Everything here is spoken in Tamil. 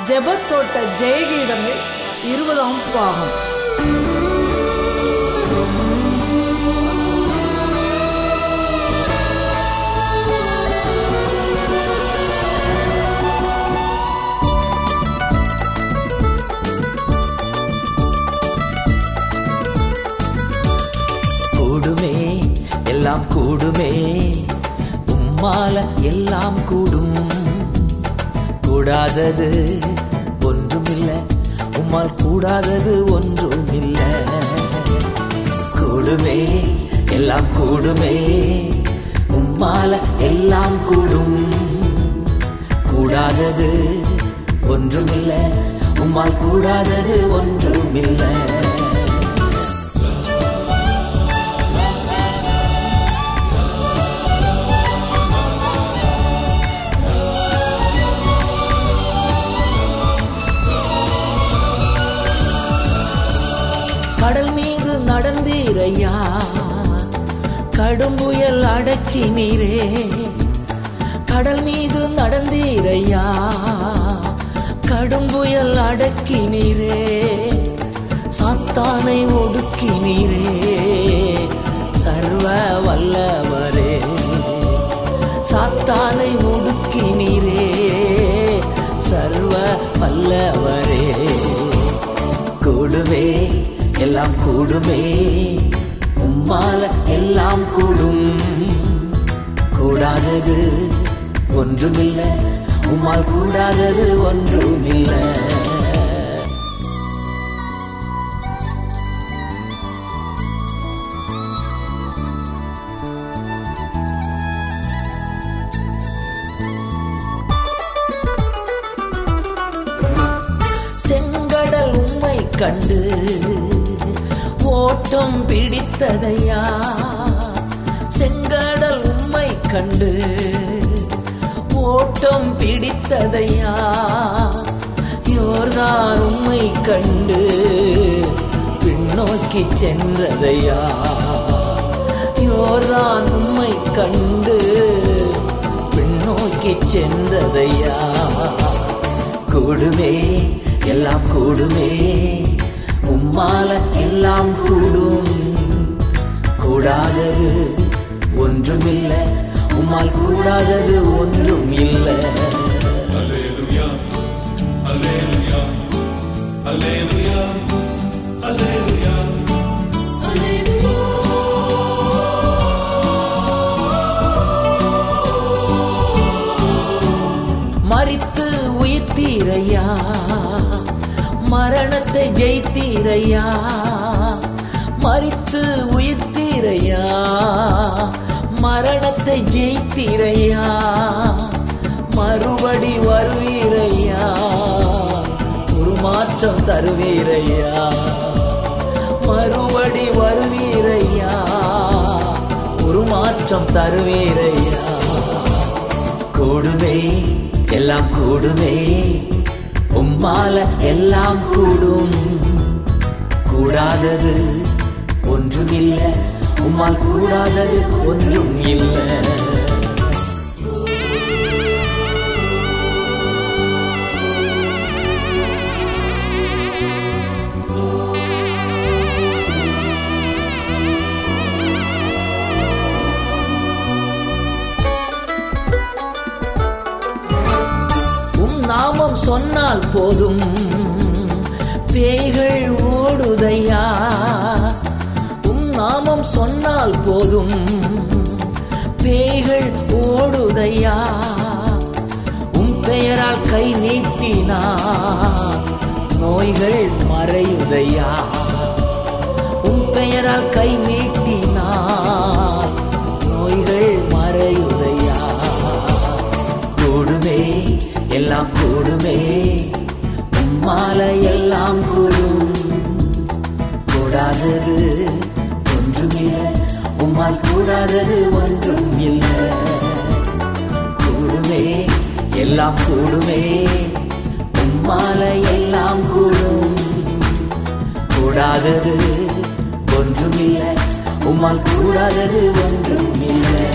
ஜெபத்தோட்ட ஜெயகீதங்கள் இருபதாம் பாகம் கூடுமே எல்லாம் கூடுமே உம்மால எல்லாம் கூடும் கூடாதது ஒன்றுமில்ல உம்மால் கூடாதது ஒன்றுமில்ல கூடுமே எல்லாம் கூடுமே உம்மால எல்லாம் கூடும் கூடாதது ஒன்றுமில்ல உம்மால் கூடாதது ஒன்றுமில்லை கடல் மீது நடந்தீரையா கடும் புயல் அடக்கினீரே கடல் மீது நடந்தீரையா கடும் புயல் அடக்கினீரே சாத்தானை ஒடுக்கினீரே சர்வ வல்லவரே சாத்தானை ஒடுக்கினீரே சர்வ வல்லவரே கூடுமே எல்லாம் கூடுமே உம்மால எல்லாம் கூடும் கூடாதது ஒன்றுமில்ல உம்மால் கூடாதது ஒன்றுமில்ல செங்கடல் உம்மை கண்டு ஓட்டம் பிடித்ததையா செங்கடல் உம்மை கண்டு ஓட்டம் பிடித்ததையா யோர்தான் உம்மை கண்டு பின்னோக்கி சென்றதையா யோர்தான் உம்மை கண்டு பின்னோக்கி சென்றதையா கூடுமே எல்லாம் கூடுமே உம்மால எல்லாம் கூடும் கூடாதது ஒன்றுமில்லை உம்மால் கூடாதது ஒன்றும் இல்லை மறித்து உயிர்த்தீரையா மரணத்தை ஜெயித்தீரையா மறித்து உயிர்த்தீரையா மரணத்தை ஜெயித்தீரையா மறுபடி வருவீரையா ஒரு மாற்றம் தருவீரையா மறுபடி வருவீரையா ஒரு மாற்றம் தருவீரையா கூடுமே எல்லாம் கூடுமே உம்மால எல்லாம் கூடும் கூடாதது ஒன்றும் இல்ல உம்மால் கூடாதது ஒன்றும் இல்லை உம் நாமம் சொன்னால் போதும் பேய்கள் ஓடுதையா உம் நாமம் சொன்னால் போதும் பேய்கள் ஓடுதையா உம் பெயரால் கை நீட்டினார் நோய்கள் மறையுதையா உம் பெயரால் கை நீட்டினார் நோய்கள் மறையுதையா கூடுமே எல்லாம் கூடுமே உம்மால எல்லாம் கூடும் கூடாதது ஒன்றுமில்லை உம்மால் கூடாதது ஒன்றும் இல்லை கூடுமே எல்லாம் கூடுமே உம்மால எல்லாம் கூடும் கூடாதது ஒன்றுமில்லை உம்மால் கூடாதது ஒன்றும் இல்லை